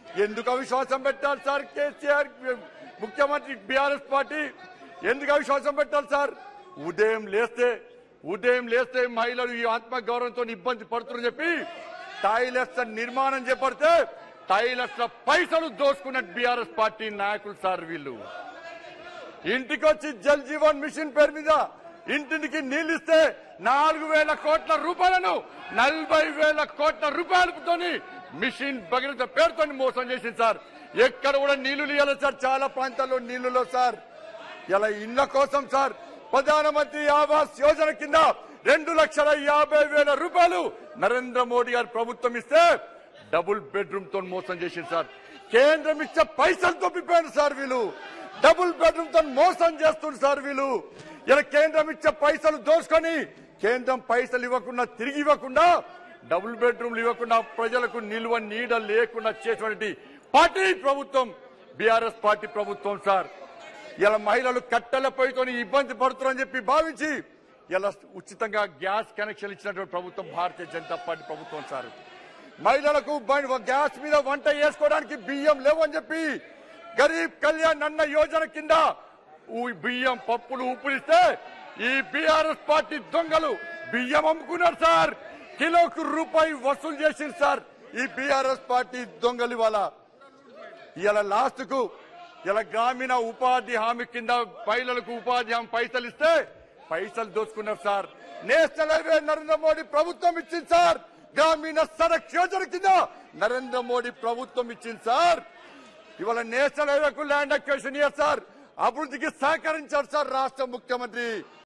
ఎందుకు అవిశ్వాసం పెట్టాలి సార్ కేసీఆర్ ముఖ్యమంత్రి బీఆర్ఎస్ పార్టీ ఎందుకు అవిశ్వాసం పెట్టాలి సార్ ఉదయం లేస్తే ఉదయం లేస్తే మహిళలు ఈ ఆత్మగౌరవంతో ఇబ్బంది పడుతున్నారని చెప్పి టాయిలెట్స్ నిర్మాణం చేపడితే టాయిలెట్స్ పైసలు దోసుకున్న బీఆర్ఎస్ పార్టీ నాయకులు సార్ వీళ్ళు ఇంటికి వచ్చి జల్ జీవన్ మిషన్ పేరు మీద ఇంటికి నీళ్లు ఇస్తే నాలుగు వేల కోట్ల రూపాయలను నలభై వేల కోట్ల రూపాయలతోని మిషన్ భగీరథ పేరుతో మోసం చేసింది సార్ ఎక్కడ కూడా నీళ్లు ఇవ్వాలి సార్ చాలా ప్రాంతాల్లో నీళ్లులో సార్ ఇలా ఇళ్ల కోసం సార్ ప్రధానమంత్రి ఆవాస్ యోజన కింద రెండు లక్షల యాభై వేల రూపాయలు నరేంద్ర మోడీ గారు ప్రభుత్వం ఇస్తే డబుల్ బెడ్రూమ్ తో మోసం చేసింది సార్ కేంద్రం ఇచ్చే పైసలు తప్పిపోయారు సార్ వీళ్ళు డబుల్ బెడ్రూమ్ తో మోసం చేస్తుంది సార్ వీళ్ళు ఇలా కేంద్రం ఇచ్చే పైసలు దోసుకొని కేంద్రం పైసలు ఇవ్వకుండా తిరిగి ఇవ్వకుండా డబుల్ బెడ్రూమ్లు ఇవ్వకుండా ప్రజలకు నిల్వ నీడ లేకుండా చేసినటువంటి పార్టీ ప్రభుత్వం బీఆర్ఎస్ పార్టీ ప్రభుత్వం సార్ ఇలా మహిళలు కట్టెల పొయ్యితో ఇబ్బంది పడుతున్నారని చెప్పి భావించి ఇలా ఉచితంగా గ్యాస్ కనెక్షన్ ఇచ్చినటువంటి ప్రభుత్వం భారతీయ జనతా పార్టీ ప్రభుత్వం సార్ మహిళలకు బ- గ్యాస్ మీద వంట చేసుకోవడానికి బియ్యం లేవని చెప్పి గరీబ్ కళ్యాణ్ అన్న యోజన కింద ఊ- బియ్యం పప్పులు ఉప్పులిస్తే ఈ బీఆర్ఎస్ పార్టీ దొంగలు బియ్యం అమ్ముకున్నారు సార్ కిలోకు రూపాయి వసూలు చేసింది సార్ ఈ బీఆర్ఎస్ పార్టీ దొంగలు ఇవాళ ఇలా లాస్ట్ కు ఇలా గ్రామీణ ఉపాధి హామీ కింద మహిళలకు ఉపాధి హామీ పైసలు ఇస్తే పైసలు దోచుకున్నారు sir national highway Narendra Modi ప్రభుత్వం ఇచ్చింది సార్ గ్రామీణ సడక్ యోజన కింద నరేంద్ర మోడీ ప్రభుత్వం ఇచ్చింది సార్ ఇవాళ నేషనల్ హైవేకు ల్యాండ్ అక్వేషన్ ఇయర్ సార్ అభివృద్ధికి సహకరించారు సార్ రాష్ట్ర ముఖ్యమంత్రి